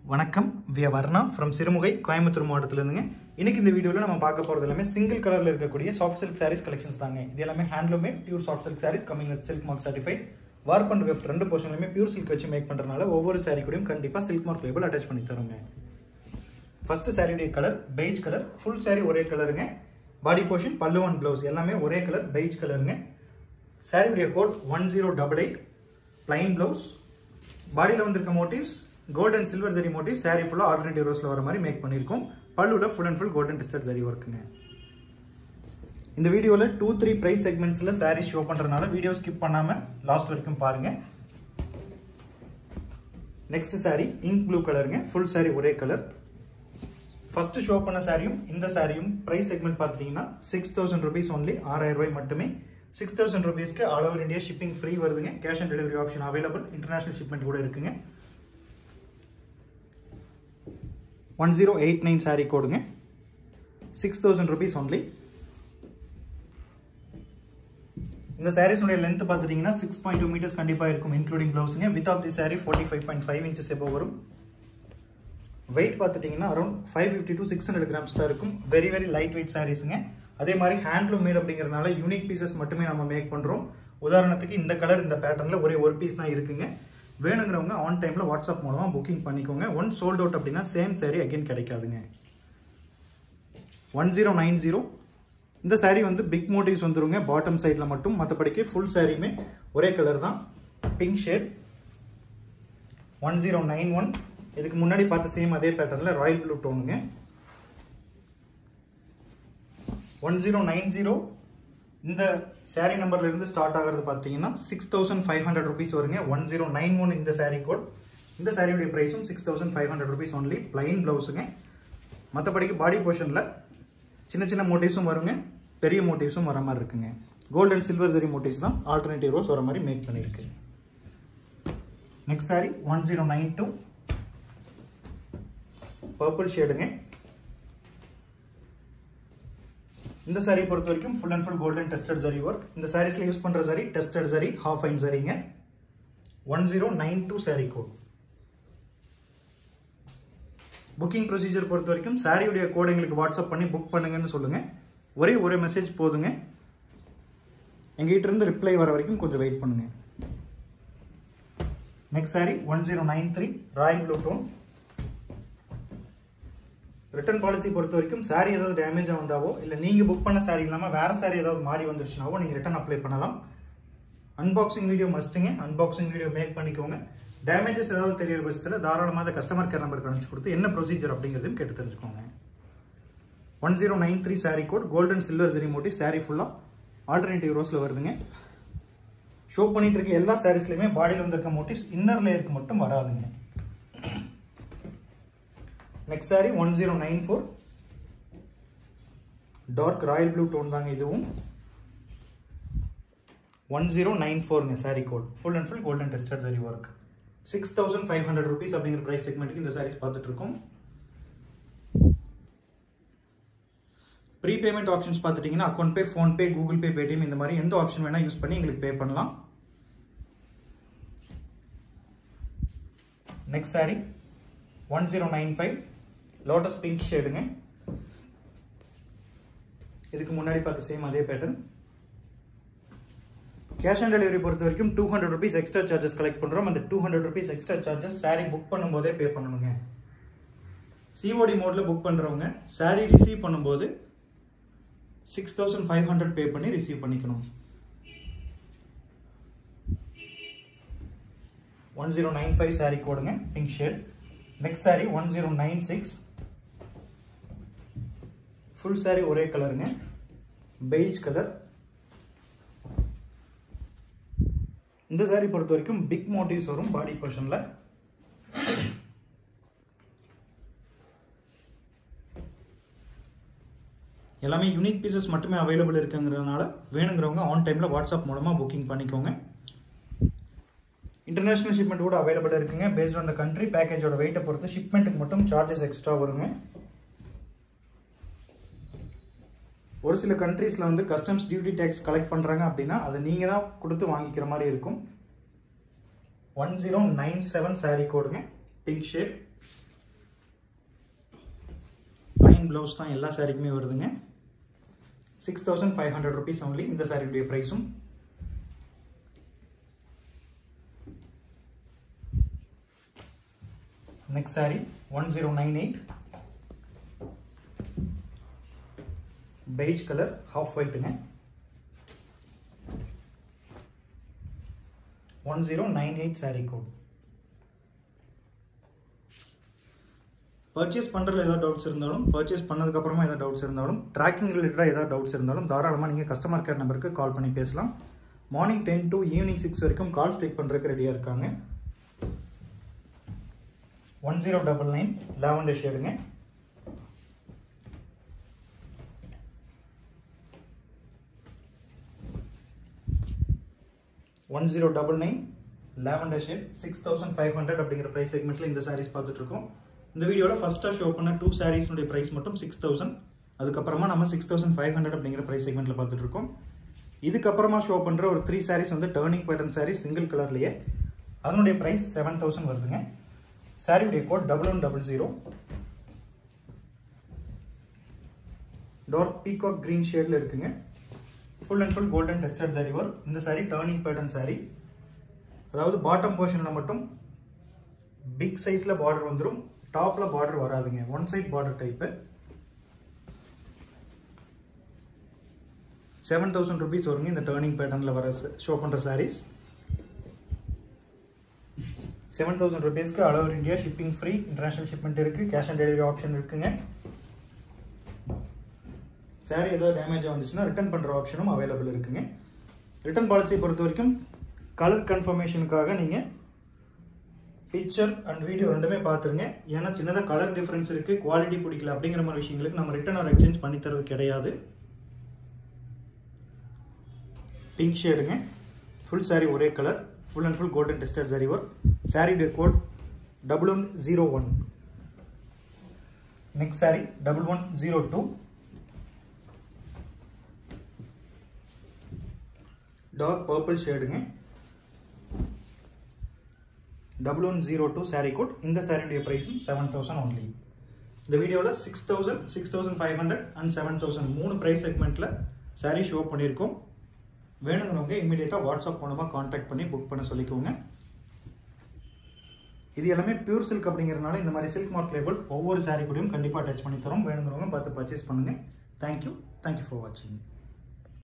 வணக்கம் விய வர்ணா ஃப்ரம் சிறுமுகை கோயம்புத்தூர் மாவட்டத்திலேருந்துங்க இன்னைக்கு இந்த வீடியோவில் நம்ம பார்க்க போகிறது எல்லாமே சிங்கிள் கலரில் இருக்கக்கூடிய சாஃப்ட் சில்க் சாரீஸ் கலெக்ஷன்ஸ் தாங்க இது எல்லாமே ஹேண்ட்லூமே pure soft silk sarees coming with silk mark certified warp and weft ரெண்டு போர்ஷன்லையுமே பியூர் சில்க் வச்சு மேக் பண்ணுறதுனால ஒவ்வொரு சாரீ கூடயும் கண்டிப்பாக சில்க் மார்க் லேபிள் அட்டாச் பண்ணி தருங்க ஃபர்ஸ்ட் சாரியுடைய colour beige colour full sari ஒரே கலருங்க body portion pallu and blouse எல்லாமே ஒரே கலர் பெய்ஜ் கலருங்க சாரியுடைய code one zero double eight plain blouse பாடியில் வந்திருக்க motifs gold and silver zari motif sari ஃபுல்லாக ஆல்டர்னேட்டிவ் ரோஸில் வர மாதிரி மேக் பண்ணியிருக்கோம் பல்லுவில் full and full golden tested zari ஒர்க்குங்க இந்த வீடியோவில் டூ த்ரீ ப்ரைஸ் செக்மெண்ட்ஸில் சாரீ ஷோ பண்ணுறதுனால வீடியோ ஸ்கிப் பண்ணாமல் லாஸ்ட் வரைக்கும் பாருங்கள் நெக்ஸ்ட் சாரீ இங்க் ப்ளூ கலருங்க ஃபுல் சாரீ ஒரே கலர் ஃபர்ஸ்ட் ஷோ பண்ண சாரியும் இந்த சாரியும் ப்ரைஸ் செக்மெண்ட் பார்த்துட்டிங்கன்னா சிக்ஸ் தௌசண்ட் ருபீஸ் ஒன்லி ஆறாயிரம் ரூபாய் மட்டுமே சிக்ஸ் தௌசண்ட் ருபீஸ்க்கு all over India shipping free வருதுங்க cash on delivery option available international shipment கூட இருக்குங்க one zero eight nine sari கோடுங்க சிக்ஸ் தௌசண்ட் ருபீஸ் ஒன்லி இந்த சாரீஸுடைய லென்த் பார்த்துட்டிங்கன்னா சிக்ஸ் பாயிண்ட் டூ மீட்டர்ஸ் கண்டிப்பாக இருக்கும் இன்க்ளூடிங் ப்ளவுஸுங்க width of the sari forty five point five inches எபோ வரும் வெயிட் பார்த்துட்டிங்கன்னா around five fifty to six hundred grams தான் இருக்கும் வெரி வெரி லைட் வெயிட் சாரீஸுங்க அதே மாதிரி ஹேண்ட்லூம் மேட் அப்படிங்கிறதுனால யூனிக் பீசஸ் மட்டுமே நம்ம மேக் பண்ணுறோம் உதாரணத்துக்கு இந்த கலர் இந்த பேட்டர்னில் ஒரே ஒரு பீஸ் தான் இருக்குங்க வேணுங்கிறவங்க ஆன் டைமில் வாட்ஸ்அப் மூலமாக புக்கிங் பண்ணிக்கோங்க ஒன் சோல்ட் அவுட் அப்படின்னா சேம் சாரீ அகைன் கிடைக்காதுங்க ஒன் ஜீரோ நைன் ஜீரோ இந்த சாரீ வந்து பிக் மோட்டிவ்ஸ் வந்துருங்க பாட்டம் சைடில் மட்டும் மற்றபடிக்கு ஃபுல் சாரியுமே ஒரே கலர் தான் pink shade one zero nine one இதுக்கு முன்னாடி பார்த்த சேம் அதே பேட்டர்னில் ராயல் ப்ளூ டோனுங்க ஒன் ஜீரோ நைன் ஜீரோ இந்த சாரீ நம்பர்ல இருந்து ஸ்டார்ட் ஆகிறது பார்த்தீங்கன்னா six thousand five hundred rupees வருங்க ஒன் ஜீரோ நைன் ஒன் இந்த சாரீ கோட் இந்த சாரியுடைய ப்ரைஸும் six thousand five hundred rupees only plain ப்ளவுஸுங்க மற்றபடிக்கு பாடி போர்ஷனில் சின்ன சின்ன மோட்டிவ்ஸும் வருங்க பெரிய மோட்டிவ்ஸும் வர மாதிரி இருக்குங்க gold and silver zari motifs தான் ஆல்டர்னேட்டிவ் ரோஸ் வர மாதிரி மேக் பண்ணியிருக்கு next sari one zero nine two purple ஷேடுங்க இந்த சாரீ பொறுத்த வரைக்கும் full and full golden tested zari work இந்த சாரீஸ்ல யூஸ் பண்ற zari tested zari half fine சரிங்க one zero nine two sari code booking procedure பொறுத்த வரைக்கும் சாரியுடைய கோட் எங்களுக்கு வாட்ஸ்அப் பண்ணி புக் பண்ணுங்கன்னு சொல்லுங்க ஒரே ஒரு மெசேஜ் போதுங்க எங்ககிட்ட இருந்து ரிப்ளை வர வரைக்கும் கொஞ்சம் வெயிட் பண்ணுங்க next sari one zero nine three royal blue tone return policy பொறுத்த வரைக்கும் சாரி ஏதாவது டேமேஜாக வந்தாவோ இல்லை நீங்கள் புக் பண்ண சாரி இல்லாமல் வேறு சாரி ஏதாவது மாறி வந்துருச்சுனாவோ நீங்கள் ரிட்டர்ன் அப்ளை பண்ணலாம் அன்பாக்சிங் வீடியோ மஸ்ட்டுங்க அன்பாக்சிங் வீடியோ மேக் பண்ணிக்கோங்க டேமேஜஸ் ஏதாவது தெரியற பட்சத்தில் தாராளமாக அதை கஸ்டமர் கேர் நம்பருக்கு அனுப்பிச்சு கொடுத்து என்ன ப்ரொசீஜர் அப்படிங்கிறதையும் கேட்டு தெரிஞ்சுக்கோங்க one zero nine three sari code golden silver zari moti sari ஃபுல்லாக ஆல்டர்னேட்டிவ் ரோஸில் வருதுங்க ஷோ பண்ணிட்டு இருக்க எல்லா சாரீஸ்லையுமே பாடியில் வந்திருக்க மோட்டிவ்ஸ் இன்னர் லேயருக்கு மட்டும் வராதுங்க next sari one zero nine four dark royal blue tone தாங்க இதுவும் ஒன் ஜீரோ நைன் ஃபோருங்க sari code full and full golden tested zari work six thousand five hundred rupees அப்படிங்கிற ப்ரைஸ் செக்மெண்ட்டுக்கு இந்த சாரீஸ் பார்த்துட்டு இருக்கோம் ப்ரீ பேமெண்ட் ஆப்ஷன்ஸ் பார்த்துட்டிங்கன்னா account pay PhonePe Google pay Paytm இந்த மாதிரி எந்த ஆப்ஷன் வேணால் யூஸ் பண்ணி எங்களுக்கு பே பண்ணலாம் next sari one zero nine five lotus pink ஷேடுங்க இதுக்கு முன்னாடி பார்த்த சேம் அதே பேட்டர்ன் கேஷ் ஆன் டெலிவரி பொறுத்த வரைக்கும் two hundred rupees extra charges collect பண்ணுறோம் அந்த two hundred rupees extra charges sari book பண்ணும்போதே பே பண்ணணுங்க சிஓடி மோடில் புக் பண்ணுறவங்க சாரீ ரிசீவ் பண்ணும்போது six thousand five hundred pay பண்ணி ரிசீவ் பண்ணிக்கணும் one zero nine five sari கோடுங்க pink shade next sari one zero nine six full sari ஒரே கலருங்க பெய்ஜ் கலர் இந்த சாரி பொறுத்த வரைக்கும் பிக் மோட்டிவ்ஸ் வரும் பாடி போர்ஷனில் எல்லாமே யூனிக் பீசஸ் மட்டுமே அவைலபிள் இருக்குங்கிறதுனால வேணுங்கிறவங்க ஆன் டைமில் வாட்ஸ்அப் மூலமாக புக்கிங் பண்ணிக்கோங்க இன்டர்நேஷனல் ஷிப்மெண்ட் கூட அவைலபிள் இருக்குங்க பேஸ்ட் ஆன் த கண்ட்ரி பேக்கேஜோட வெயிட்டை பொறுத்து ஷிப்மெண்ட்டுக்கு மட்டும் சார்ஜஸ் எக்ஸ்ட்ரா வருங்க ஒரு சில கண்ட்ரீஸில் வந்து கஸ்டம்ஸ் டியூட்டி டேக்ஸ் கலெக்ட் பண்ணுறாங்க அப்படின்னா அதை நீங்கள் தான் கொடுத்து வாங்கிக்கிற மாதிரி இருக்கும் one zero nine seven sari கோடுங்க பிங்க் ஷேட் ப்ளைன் ப்ளவுஸ் தான் எல்லா சாரிக்குமே வருதுங்க six thousand five hundred rupees only இந்த சாரியுடைய ப்ரைஸும் next sari one zero nine eight beige colour half ஒயிட்டுங்க one zero nine eight sari code purchase பண்ணுறதுல ஏதாவது டவுட்ஸ் இருந்தாலும் பர்ச்சேஸ் பண்ணதுக்கப்புறமா ஏதாவது டவுட்ஸ் இருந்தாலும் ட்ராக்கிங் ரிலேட்டடாக ஏதாவது டவுட்ஸ் இருந்தாலும் தாராளமாக நீங்கள் கஸ்டமர் கேர் நம்பருக்கு கால் பண்ணி பேசலாம் morning ten to evening six வரைக்கும் கால் ஸ்பீக் பண்ணுறதுக்கு ரெடியாக இருக்காங்க one zero double nine lavender ஷேடுங்க one zero double nine lavender shade six thousand five hundred அப்படிங்கிற ப்ரைஸ் செக்மெண்ட்டில் இந்த சாரீஸ் பார்த்துட்டு இருக்கோம் இந்த வீடியோவில் ஃபஸ்ட்டாக ஷோ பண்ண டூ சாரீஸ்னுடைய ப்ரைஸ் மட்டும் சிக்ஸ் தௌசண்ட் அதுக்கப்புறமா நம்ம சிக்ஸ் தௌசண்ட் ஃபைவ் ஹண்ட்ரட் அப்படிங்கிற ப்ரைஸ் செக்மெண்ட்டில் பார்த்துட்டு இருக்கோம் இதுக்கப்புறமா ஷோ பண்ணுற ஒரு த்ரீ சாரீஸ் வந்து டேர்னிங் பேட்டர்ன் சாரீ சிங்கிள் கலர்லேயே அதனுடைய ப்ரைஸ் செவன் தௌசண்ட் வருதுங்க சாரியுடைய code double one double zero dark peacock green ஷேடில் இருக்குங்க full and full golden tested zari work இந்த சாரி டேர்னிங் பேட்டர்ன் சாரி அதாவது பாட்டம் போர்ஷனில் மட்டும் பிக் சைஸில் பார்டர் வந்துடும் டாப்பில் பார்டர் வராதுங்க one side border type seven thousand rupees வருங்க இந்த டேர்னிங் பேட்டர்னில் வர ஷோ பண்ணுற சாரீஸ் செவன் தௌசண்ட் ருபீஸ்க்கு all over India shipping free international shipment இருக்குது கேஷ் ஆன் டெலிவரி ஆப்ஷன் இருக்குங்க சாரீ ஏதாவது டேமேஜாக வந்துச்சுன்னா ரிட்டர்ன் பண்ணுற ஆப்ஷனும் அவைலபிள் இருக்குங்க ரிட்டர்ன் பாலிசியை பொறுத்த வரைக்கும் கலர் கன்ஃபர்மேஷனுக்காக நீங்கள் ஃபீச்சர் அண்ட் வீடியோ ரெண்டுமே பார்த்துருங்க ஏன்னா சின்னதாக கலர் டிஃப்ரென்ஸ் இருக்குது குவாலிட்டி பிடிக்கல அப்படிங்கிற மாதிரி விஷயங்களுக்கு நம்ம ரிட்டர்ன் ஆர் எக்ஸ்சேஞ்ச் பண்ணி தரது கிடையாது பிங்க் ஷேடுங்க ஃபுல் சாரீ ஒரே colour full and full golden tested zari work சாரியுடைய code double one zero one next sari double one zero two dark purple ஷேடுங்க double one zero two sari code இந்த சாரியுடைய ப்ரைஸும் செவன் தௌசண்ட் ஒன்லி இந்த வீடியோவில் six thousand six thousand five hundred and seven thousand மூணு price செக்மெண்ட்டில் sari show பண்ணியிருக்கோம் வேணுங்கிறவங்க இமீடியட்டாக வாட்ஸ்அப் மூலமாக காண்டாக்ட் பண்ணி புக் பண்ண சொல்லிக்கோங்க இது எல்லாமே பியூர் சில்க் அப்படிங்கிறனால இந்த மாதிரி சில்க் மார்க் லேபிள் ஒவ்வொரு சாரீ கூடயும் கண்டிப்பாக அட்டாச் பண்ணி தரோம் வேணுங்கிறவங்க பார்த்து பர்ச்சேஸ் பண்ணுங்கள் தேங்க்யூ தேங்க்யூ ஃபார் வாட்சிங்